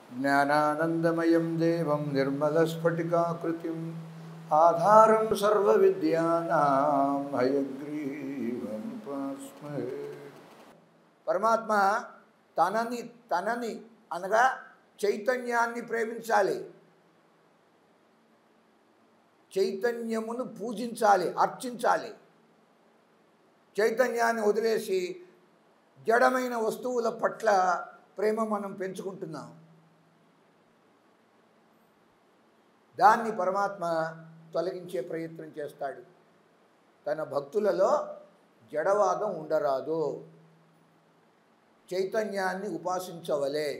జ్ఞానానందమయం దేవం నిర్మలస్ఫటికాకృతిం ఆధారం సర్వవిద్యానాం హయగ్రీవముపాస్మహే పరమాత్మ తనని తనని అనగా చైతన్యాన్ని ప్రేమించాలి చైతన్యమును పూజించాలి అర్చించాలి చైతన్యాన్ని వదిలేసి జడమైన వస్తువుల పట్ల ప్రేమ మనం పెంచుకుంటున్నాం దాన్ని పరమాత్మ తొలగించే ప్రయత్నం చేస్తాడు తన భక్తులలో జడవాదం ఉండరాదు చైతన్యాన్ని ఉపాసించవలే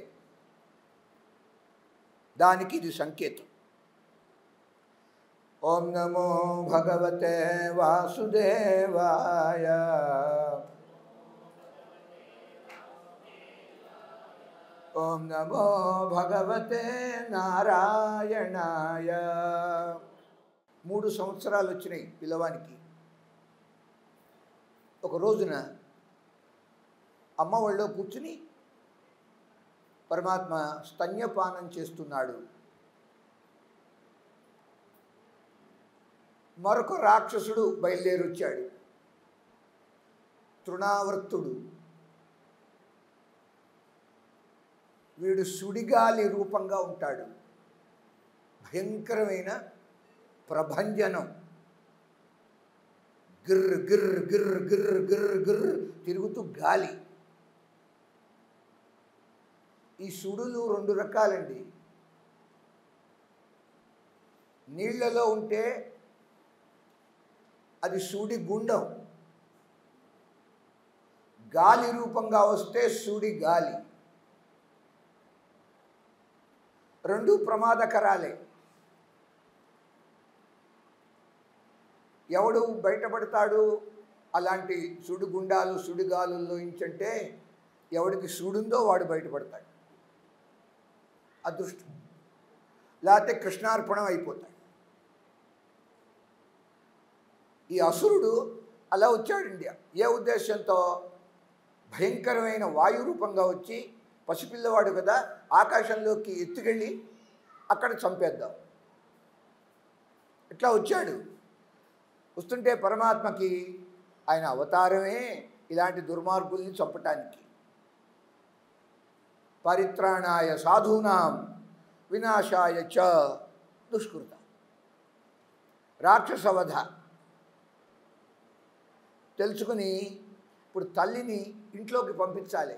దానికి ఇది సంకేతం ఓం నమో భగవతే వాసుదేవాయ ఓం నమో భగవతే నారాయణాయ మూడు సంవత్సరాలు వచ్చినాయి పిల్లవానికి ఒక రోజున అమ్మ ఒళ్ళో కూర్చుని పరమాత్మ స్తన్యపానం చేస్తున్నాడు మరొక రాక్షసుడు బయలుదేరి వచ్చాడు తృణావర్తుడు వీడు సుడిగాలి రూపంగా ఉంటాడు భయంకరమైన ప్రభంజనం గిర్ర గిర్ర గిర్ర గిర్ర గిర్ర గిర్ర తిరుగుతూ గాలి ఈ సుడులు రెండు రకాలండి నీళ్లలో ఉంటే అది సూడి గుండం గాలి రూపంగా వస్తే సూడి గాలి రెండు ప్రమాదకరాలే ఎవడు బయటపడతాడు అలాంటి సుడిగుండాలు సుడిగాలుల్లో ఇంచంటే ఎవడికి సుడుందో వాడు బయటపడతాడు అదృష్టం లేకపోతే కృష్ణార్పణం అయిపోతాడు ఈ అసురుడు అలా వచ్చాడు ఇండియా ఏ ఉద్దేశంతో భయంకరమైన వాయు రూపంగా వచ్చి పసిపిల్లవాడు కదా ఆకాశంలోకి ఎత్తుకెళ్ళి అక్కడ చంపేద్దాం ఇట్లా వచ్చాడు వస్తుంటే పరమాత్మకి ఆయన అవతారమే ఇలాంటి దుర్మార్గుల్ని చంపటానికి పరిత్రాణాయ సాధూనాం వినాశాయ చ దుష్కృత రాక్షసవధ తెలుసుకుని ఇప్పుడు తల్లిని ఇంట్లోకి పంపించాలి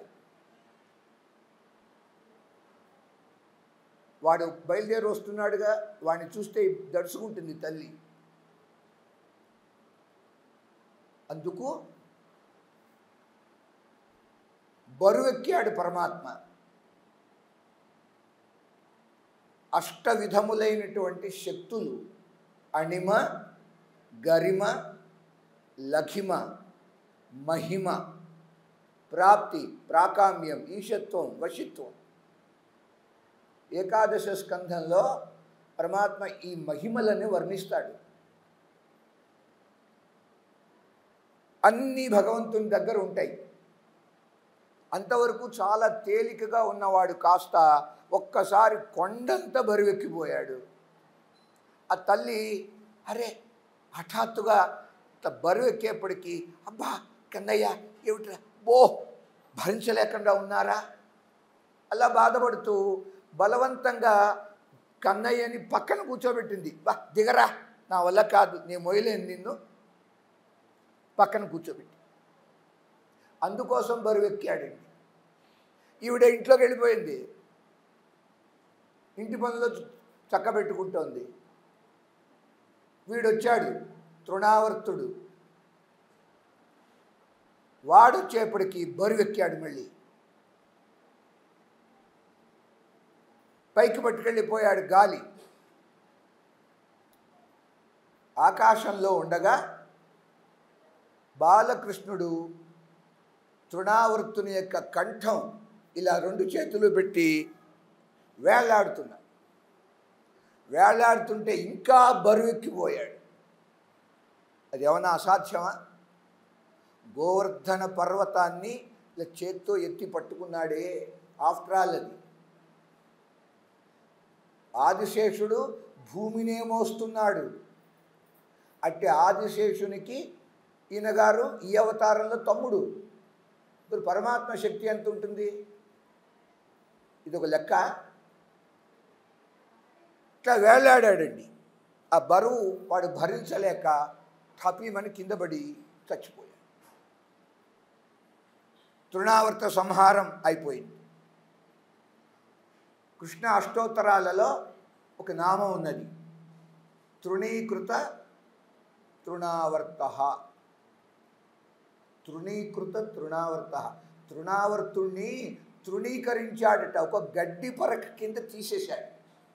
వాడు బయలుదేరి వస్తున్నాడుగా వాడిని చూస్తే దడుచుకుంటుంది తల్లి అందుకు బరువెక్కాడు పరమాత్మ అష్ట విధములైనటువంటి శక్తులు అణిమ గరిమ లఘిమ మహిమ ప్రాప్తి ప్రాకామ్యం ఈశత్వం వశిత్వం ఏకాదశ స్కంధంలో పరమాత్మ ఈ మహిమలను వర్ణిస్తాడు అన్నీ భగవంతుని దగ్గర ఉంటాయి అంతవరకు చాలా తేలికగా ఉన్నవాడు కాస్త ఒక్కసారి కొండంత బరువెక్కిపోయాడు ఆ తల్లి అరే హఠాత్తుగా ఇంత బరువెక్కేప్పటికీ అబ్బా కన్నయ్య ఏమిట్రా బో భరించలేకుండా ఉన్నారా అలా బాధపడుతూ బలవంతంగా కన్నయ్యని పక్కన కూర్చోబెట్టింది బా దిగరా నా వల్ల కాదు నీ మొయ్యలేను నిన్ను పక్కన కూర్చోబెట్టి అందుకోసం బరువెక్కాడండి ఈవిడ ఇంట్లోకి వెళ్ళిపోయింది ఇంటి పనులు చక్కబెట్టుకుంటోంది వీడొచ్చాడు తృణావర్తుడు వాడొచ్చేపటికి బరువెక్కాడు మళ్ళీ పైకి పట్టుకెళ్ళిపోయాడు గాలి ఆకాశంలో ఉండగా బాలకృష్ణుడు తృణావృత్తుని యొక్క కంఠం ఇలా రెండు చేతులు పెట్టి వేళ్లాడుతున్నాడు వేళ్లాడుతుంటే ఇంకా బరువెక్కిపోయాడు అది ఏమన్నా అసాధ్యమా గోవర్ధన పర్వతాన్ని ఇలా చేత్తో ఎత్తి పట్టుకున్నాడే ఆఫ్టర్ ఆల్ అది ఆదిశేషుడు భూమినే మోస్తున్నాడు అట్టి ఆదిశేషునికి ఈయన గారు ఈ అవతారంలో తమ్ముడు ఇప్పుడు పరమాత్మ శక్తి ఎంత ఉంటుంది ఇది ఒక లెక్క ఇట్లా వేలాడాడండి ఆ బరువు వాడు భరించలేక టపీమని కింద పడి చచ్చిపోయాడు తృణావర్త సంహారం అయిపోయింది కృష్ణ అష్టోత్తరాలలో ఒక నామం ఉన్నది తృణీకృత తృణావర్త తృణీకృత తృణావర్త తృణావర్తుణ్ణి తృణీకరించాడట ఒక గడ్డి పరక కింద తీసేశాడు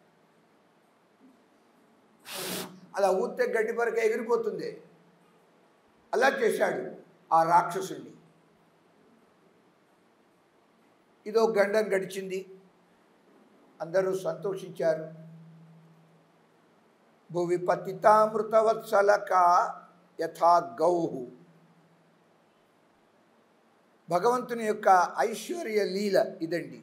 అలా ఊతే గడ్డి పరక ఎగిరిపోతుంది అలా చేశాడు ఆ రాక్షసుణ్ణి ఇదో గండం గడిచింది అందరూ సంతోషించారు భువి పతితామృతవత్సలక యథా గౌహు భగవంతుని యొక్క ఐశ్వర్య లీల ఇదండి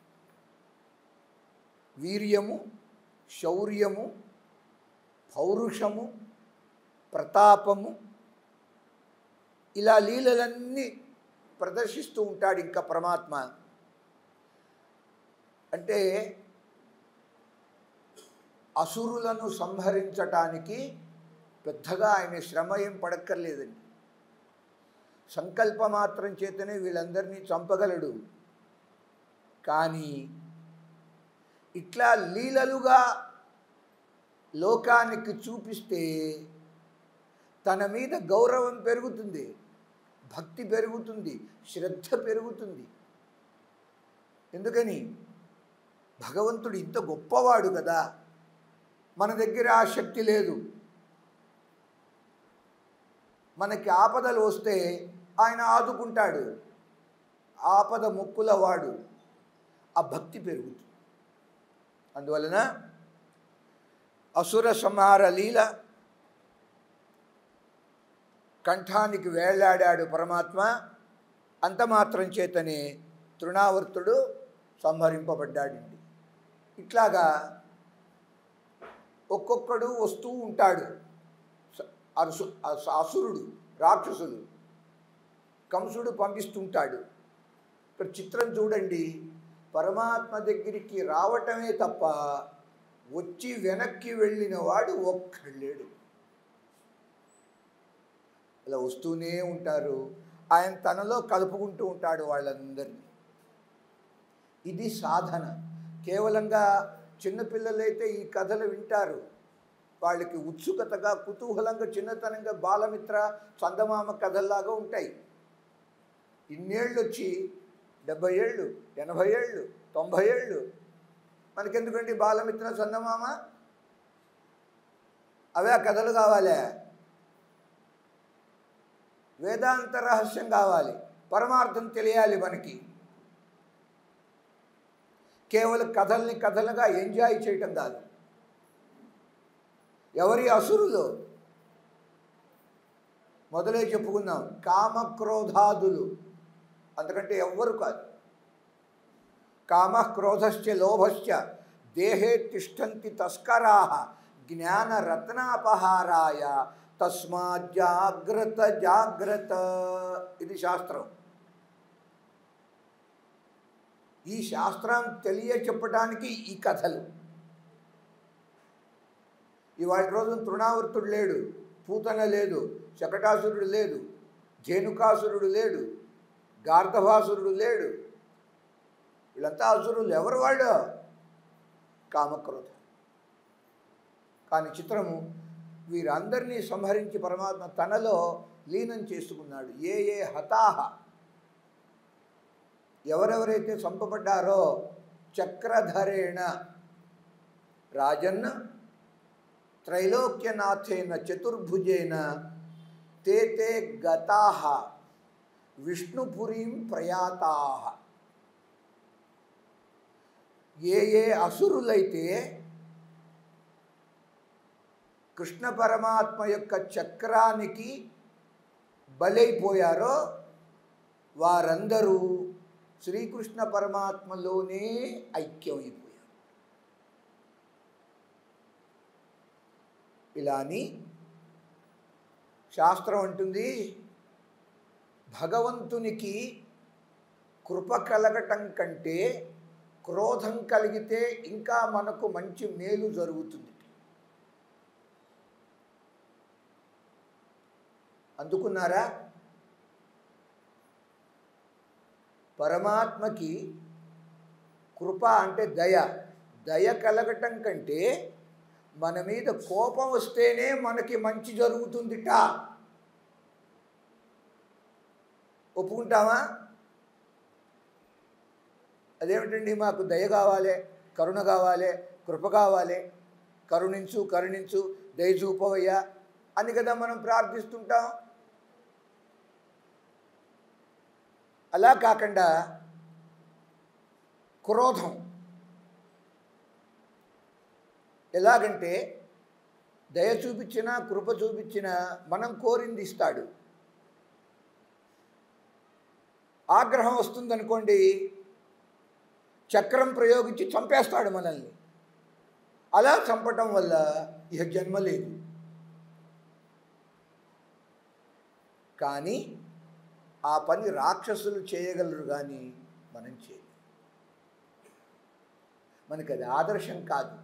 వీర్యము శౌర్యము పౌరుషము ప్రతాపము ఇలా లీలలన్నీ ప్రదర్శిస్తూ ఉంటాడు ఇంకా పరమాత్మ అంటే అసురులను సంహరించటానికి పెద్దగా ఆయన శ్రమ ఏం పడక్కర్లేదండి సంకల్పమాత్రం చేతనే వీళ్ళందరినీ చంపగలడు కానీ ఇట్లా లీలలుగా లోకానికి చూపిస్తే తన మీద గౌరవం పెరుగుతుంది భక్తి పెరుగుతుంది శ్రద్ధ పెరుగుతుంది ఎందుకని భగవంతుడు ఇంత గొప్పవాడు కదా మన దగ్గర ఆ శక్తి లేదు మనకి ఆపదలు వస్తే ఆయన ఆదుకుంటాడు ఆపద ముక్కుల వాడు ఆ భక్తి పెరుగుతుంది అందువలన అసుర సంహార లీల కంఠానికి వేళ్లాడాడు పరమాత్మ అంత మాత్రం చేతనే తృణావర్తుడు సంహరింపబడ్డాడండి ఇట్లాగా ఒక్కొక్కడు వస్తూ ఉంటాడు స- అరుసు అస- అసురుడు రాక్షసులు కంసుడు పంపిస్తుంటాడు ఇక్కడ చిత్రం చూడండి పరమాత్మ దగ్గరికి రావటమే తప్ప వచ్చి వెనక్కి వెళ్ళిన వాడు ఒక్కళ్ళేడు అలా వస్తూనే ఉంటారు ఆయన తనలో కలుపుకుంటూ ఉంటాడు వాళ్ళందరినీ ఇది సాధన కేవలంగా చిన్నపిల్లలైతే ఈ కథలు వింటారు వాళ్ళకి ఉత్సుకతగా కుతూహలంగా చిన్నతనంగా బాలమిత్ర చందమామ కథల్లాగా ఉంటాయి ఇన్నేళ్ళు వచ్చి డెబ్భై ఏళ్ళు ఎనభై ఏళ్ళు తొంభై ఏళ్ళు మనకెందుకండి బాలమిత్ర చందమామ అవే ఆ కథలు కావాలే వేదాంత రహస్యం కావాలి పరమార్థం తెలియాలి మనకి కేవలం కథల్ని కథలుగా ఎంజాయ్ చేయటం కాదు ఎవరి అసురులు మొదలే చెప్పుకుందాం కామక్రోధాదులు అంతకంటే ఎవ్వరు కాదు కామ క్రోధశ్చ లోభశ్చ దేహే తిష్టంతి తస్కరా జ్ఞానరత్నాపహారాయ తస్మాత్ జాగ్రత్త జాగ్రత్త ఇది శాస్త్రం ఈ శాస్త్రం తెలియ చెప్పడానికి ఈ కథలు ఇవాళ రోజున తృణావర్తుడు లేడు పూతన లేదు శకటాసురుడు లేదు జేనుకాసురుడు లేడు గార్ధభాసురుడు లేడు వీళ్ళంతా అసురులు ఎవరు వాళ్ళు కామక్రోధ కానీ చిత్రము వీరందరినీ సంహరించి పరమాత్మ తనలో లీనం చేసుకున్నాడు ఏ ఏ హతాహ ఎవరెవరైతే చంపబడ్డారో చక్రధరేణ రాజన్న త్రైలోక్యనాథేన చతుర్భుజేన తే తే గతాహ విష్ణుపురీం ప్రయాతాహ ఏ ఏ అసురులైతే కృష్ణ పరమాత్మ యొక్క చక్రానికి బలైపోయారో వారందరూ శ్రీకృష్ణ పరమాత్మలోనే ఐక్యమైపోయారు ఇలా అని శాస్త్రం అంటుంది భగవంతునికి కృప కలగటం కంటే క్రోధం కలిగితే ఇంకా మనకు మంచి మేలు జరుగుతుంది అందుకున్నారా పరమాత్మకి కృప అంటే దయ దయ కలగటం కంటే మన మీద కోపం వస్తేనే మనకి మంచి జరుగుతుందిట ఒప్పుకుంటామా అదేమిటండి మాకు దయ కావాలి కరుణ కావాలి కృప కావాలి కరుణించు కరుణించు దయ చూపవయ్యా అని కదా మనం ప్రార్థిస్తుంటాం అలా కాకుండా క్రోధం ఎలాగంటే దయ చూపించినా కృప చూపించినా మనం కోరింది ఇస్తాడు ఆగ్రహం వస్తుందనుకోండి చక్రం ప్రయోగించి చంపేస్తాడు మనల్ని అలా చంపటం వల్ల ఇక జన్మ లేదు కానీ ఆ పని రాక్షసులు చేయగలరు కానీ మనం చేయలేం మనకి అది ఆదర్శం కాదు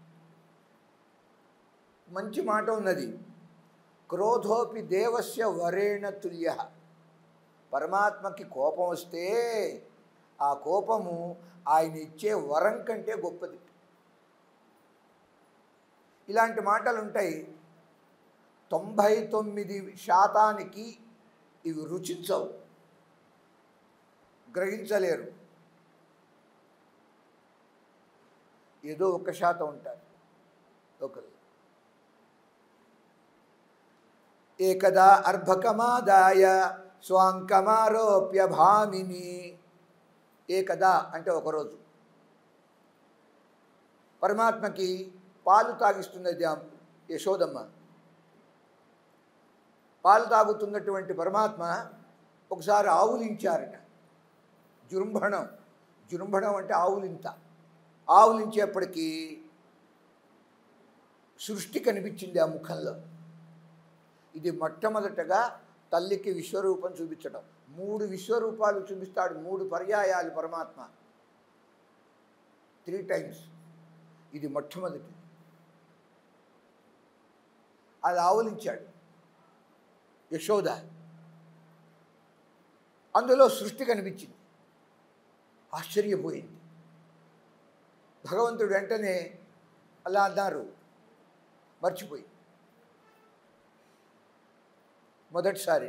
మంచి మాట ఉన్నది క్రోధోపి దేవస్య వరేణ తుల్య పరమాత్మకి కోపం వస్తే ఆ కోపము ఆయన ఇచ్చే వరం కంటే గొప్పది ఇలాంటి మాటలు ఉంటాయి తొంభై తొమ్మిది శాతానికి ఇవి రుచించవు గ్రహించలేరు ఏదో ఒక శాతం ఉంటారు ఒకరు ఏకదా అర్భకమాదాయ స్వాంకమారోప్య భామిని ఏకదా అంటే ఒకరోజు పరమాత్మకి పాలు తాగిస్తున్నది ఆ యశోదమ్మ పాలు తాగుతున్నటువంటి పరమాత్మ ఒకసారి ఆవులించారట జృంభణం జృంభణం అంటే ఆవులింత ఆవులించేప్పటికీ సృష్టి కనిపించింది ఆ ముఖంలో ఇది మొట్టమొదటగా తల్లికి విశ్వరూపం చూపించడం మూడు విశ్వరూపాలు చూపిస్తాడు మూడు పర్యాయాలు పరమాత్మ త్రీ టైమ్స్ ఇది మొట్టమొదటి అది ఆవులించాడు యశోద అందులో సృష్టి కనిపించింది ఆశ్చర్యపోయింది భగవంతుడు వెంటనే అలా అన్నారు మర్చిపోయి మొదటిసారి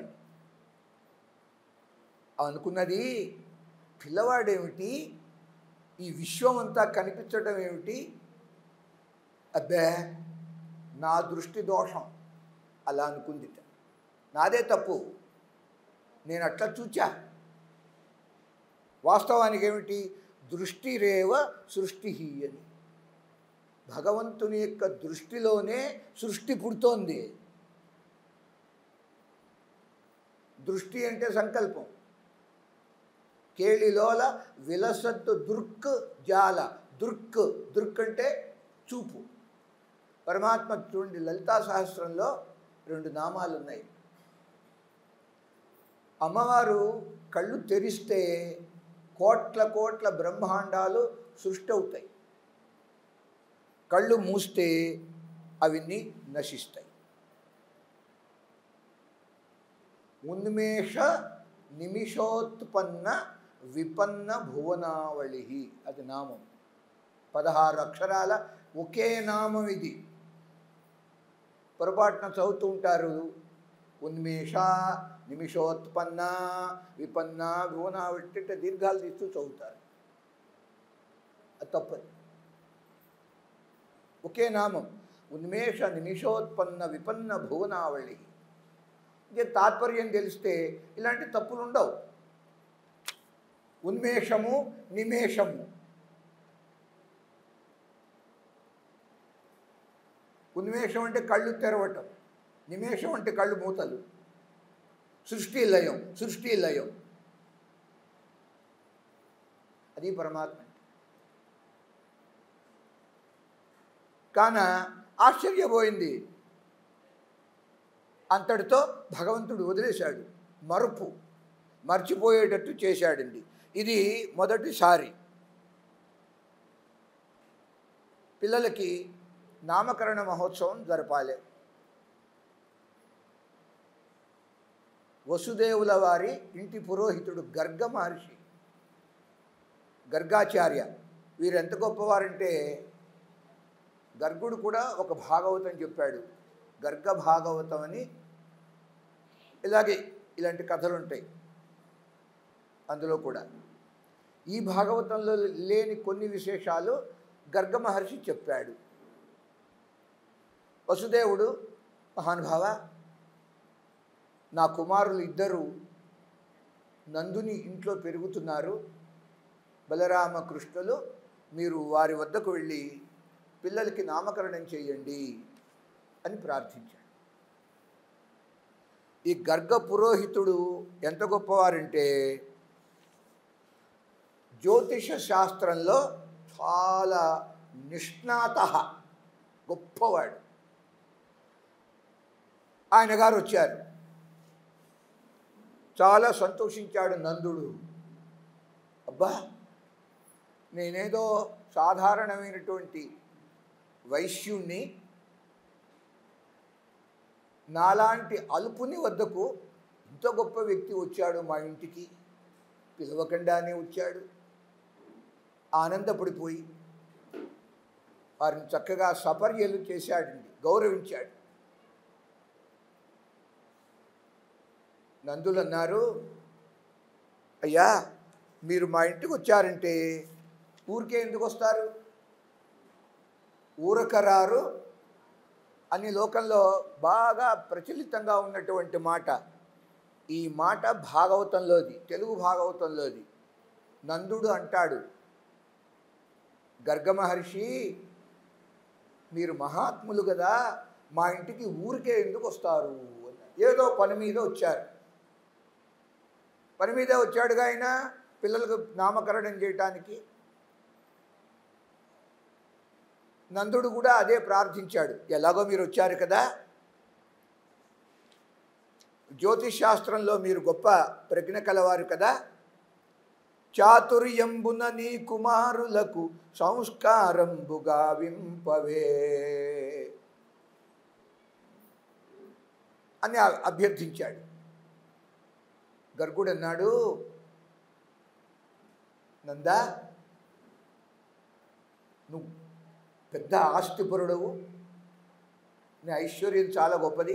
అనుకున్నది పిల్లవాడేమిటి ఈ విశ్వం అంతా కనిపించడం ఏమిటి అబ్బే నా దృష్టి దోషం అలా అనుకుందిట నాదే తప్పు నేను అట్లా చూచా వాస్తవానికి ఏమిటి దృష్టిరేవ సృష్టి అని భగవంతుని యొక్క దృష్టిలోనే సృష్టి పుడుతోంది దృష్టి అంటే సంకల్పం కేళిలోల విలసత్తు దృక్ జాల దృక్ దృక్ అంటే చూపు పరమాత్మ చూడండి లలితా సహస్రంలో రెండు నామాలు ఉన్నాయి అమ్మవారు కళ్ళు తెరిస్తే కోట్ల కోట్ల బ్రహ్మాండాలు సృష్టి అవుతాయి కళ్ళు మూస్తే అవన్నీ నశిస్తాయి ఉన్మేష నిమిషోత్పన్న విపన్న భువనావళి అది నామం పదహారు అక్షరాల ఒకే నామం ఇది పొరపాటున చదువుతూ ఉంటారు ఉన్మేష నిమిషోత్పన్న విపన్న భువనావళి దీర్ఘాలు తీస్తూ చదువుతారు అది తప్పది ఒకే నామం ఉన్మేష నిమిషోత్పన్న విపన్న భువనావళి ఇదే తాత్పర్యం తెలిస్తే ఇలాంటి తప్పులు ఉండవు ఉన్మేషము నిమేషము ఉన్మేషం అంటే కళ్ళు తెరవటం నిమేషం అంటే కళ్ళు మూతలు సృష్టి లయం సృష్టి లయం అది పరమాత్మ అంటే కాన ఆశ్చర్యపోయింది అంతటితో భగవంతుడు వదిలేశాడు మరుపు మర్చిపోయేటట్టు చేశాడండి ఇది మొదటిసారి పిల్లలకి నామకరణ మహోత్సవం జరపాలి వసుదేవుల వారి ఇంటి పురోహితుడు గర్గ మహర్షి గర్గాచార్య వీరు ఎంత గొప్పవారంటే గర్గుడు కూడా ఒక భాగవతం చెప్పాడు గర్గ భాగవతం అని ఇలాగే ఇలాంటి కథలు ఉంటాయి అందులో కూడా ఈ భాగవతంలో లేని కొన్ని విశేషాలు గర్గ మహర్షి చెప్పాడు వసుదేవుడు మహానుభావ నా కుమారులు ఇద్దరు నందుని ఇంట్లో పెరుగుతున్నారు బలరామ కృష్ణులు మీరు వారి వద్దకు వెళ్ళి పిల్లలకి నామకరణం చేయండి అని ప్రార్థించాడు ఈ గర్గ పురోహితుడు ఎంత గొప్పవారంటే జ్యోతిష శాస్త్రంలో చాలా నిష్ణాత గొప్పవాడు ఆయన గారు వచ్చారు చాలా సంతోషించాడు నందుడు అబ్బా నేనేదో సాధారణమైనటువంటి వైశ్యుణ్ణి నాలాంటి అల్పుని వద్దకు ఇంత గొప్ప వ్యక్తి వచ్చాడు మా ఇంటికి పిలవకుండానే వచ్చాడు ఆనందపడిపోయి వారిని చక్కగా సపర్యలు చేశాడండి గౌరవించాడు నందులు అన్నారు అయ్యా మీరు మా ఇంటికి వచ్చారంటే ఊరికే ఎందుకు వస్తారు ఊరకరారు అని లోకంలో బాగా ప్రచలితంగా ఉన్నటువంటి మాట ఈ మాట భాగవతంలోది తెలుగు భాగవతంలోది నందుడు అంటాడు గర్గ మహర్షి మీరు మహాత్ములు కదా మా ఇంటికి ఊరికే ఎందుకు వస్తారు అన్నారు. ఏదో పని మీద వచ్చారు పని మీద వచ్చాడుగా ఆయన పిల్లలకు నామకరణం చేయటానికి నందుడు కూడా అదే ప్రార్థించాడు ఎలాగో మీరు వచ్చారు కదా జ్యోతిష్ శాస్త్రంలో మీరు గొప్ప ప్రజ్ఞ కలవారు కదా చాతుర్యంబున నీ కుమారులకు సంస్కారంబుగా వింపవే అని అభ్యర్థించాడు గర్గుడు అన్నాడు నందా నువ్వు పెద్ద ఆస్తిపరుడవు నీ ఐశ్వర్యం చాలా గొప్పది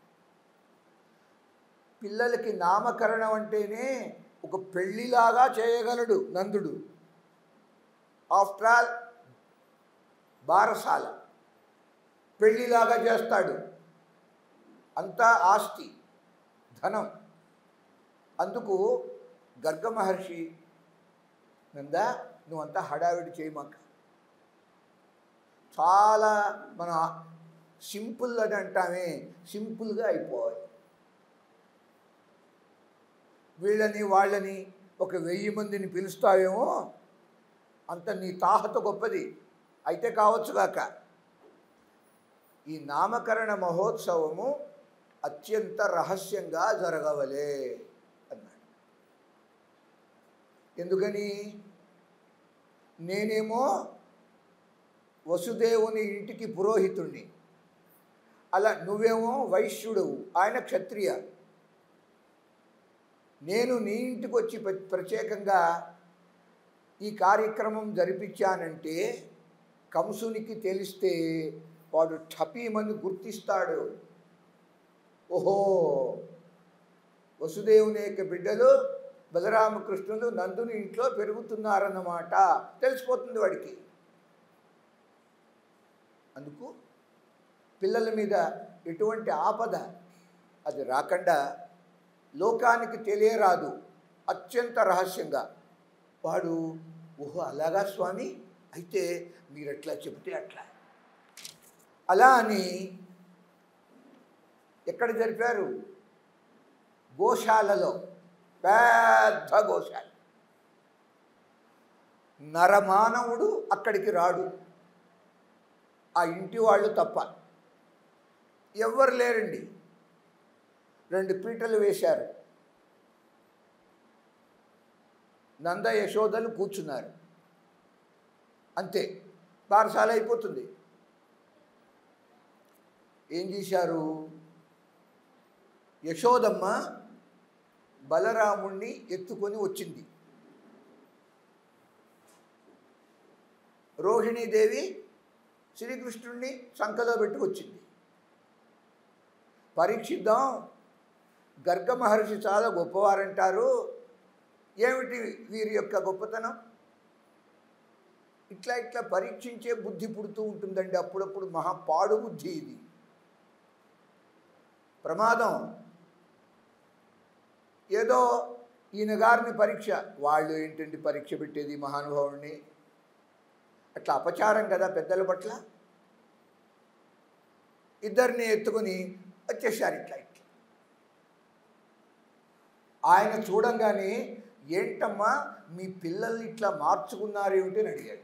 పిల్లలకి నామకరణం అంటేనే ఒక పెళ్ళిలాగా చేయగలడు నందుడు ఆఫ్టర్ ఆల్ బారసాల పెళ్ళిలాగా చేస్తాడు అంతా ఆస్తి ధనం అందుకు గర్గ మహర్షి నందా నువ్వంతా హడావిడి చేయమాక చాలా మన సింపుల్ అని అంటామే సింపుల్గా అయిపోవాలి వీళ్ళని వాళ్ళని ఒక వెయ్యి మందిని పిలుస్తావేమో అంత నీ తాహత గొప్పది అయితే కావచ్చుగాక ఈ నామకరణ మహోత్సవము అత్యంత రహస్యంగా జరగవలే అన్నాడు ఎందుకని నేనేమో వసుదేవుని ఇంటికి పురోహితుణ్ణి అలా నువ్వేమో వైశ్యుడవు ఆయన క్షత్రియ నేను నీ ఇంటికి వచ్చి ప్ర- ప్రత్యేకంగా ఈ కార్యక్రమం జరిపించానంటే కంసునికి తెలిస్తే వాడు ఠపీమని గుర్తిస్తాడు ఓహో వసుదేవుని యొక్క బిడ్డలు బలరామకృష్ణులు నందుని ఇంట్లో పెరుగుతున్నారన్నమాట తెలిసిపోతుంది వాడికి అందుకు పిల్లల మీద ఎటువంటి ఆపద అది రాకుండా లోకానికి తెలియరాదు అత్యంత రహస్యంగా వాడు ఓహో అలాగా స్వామి అయితే మీరు ఎట్లా చెబితే అట్లా అలా అని ఎక్కడ జరిపారు గోశాలలో పెద్ద గోశాల నరమానవుడు అక్కడికి రాడు ఆ ఇంటి వాళ్ళు తప్ప ఎవ్వరు లేరండి రెండు పీటలు వేశారు నంద యశోదలు కూర్చున్నారు అంతే బారసాల అయిపోతుంది ఏం చేశారు యశోదమ్మ బలరాముణ్ణి ఎత్తుకొని వచ్చింది రోహిణీదేవి శ్రీకృష్ణుణ్ణి సంకలో పెట్టుకొచ్చింది పరీక్షిద్దాం గర్గ మహర్షి చాలా గొప్పవారంటారు ఏమిటి వీరి యొక్క గొప్పతనం ఇట్లా ఇట్లా పరీక్షించే బుద్ధి పుడుతూ ఉంటుందండి అప్పుడప్పుడు మహాపాడు బుద్ధి ఇది ప్రమాదం ఏదో ఈయన గారిని పరీక్ష వాళ్ళు ఏంటండి పరీక్ష పెట్టేది మహానుభావుడిని అట్లా అపచారం కదా పెద్దల పట్ల ఇద్దరిని ఎత్తుకుని వచ్చేసారు ఇట్లా ఇట్లా ఆయన చూడంగానే ఏంటమ్మా మీ పిల్లల్ని ఇట్లా మార్చుకున్నారేమిటి అని అడిగాడు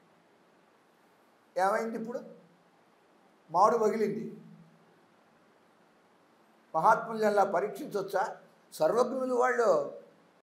ఏమైంది ఇప్పుడు మాడు పగిలింది మహాత్ములు అలా పరీక్షించవచ్చా సర్వజ్ఞులు వాళ్ళు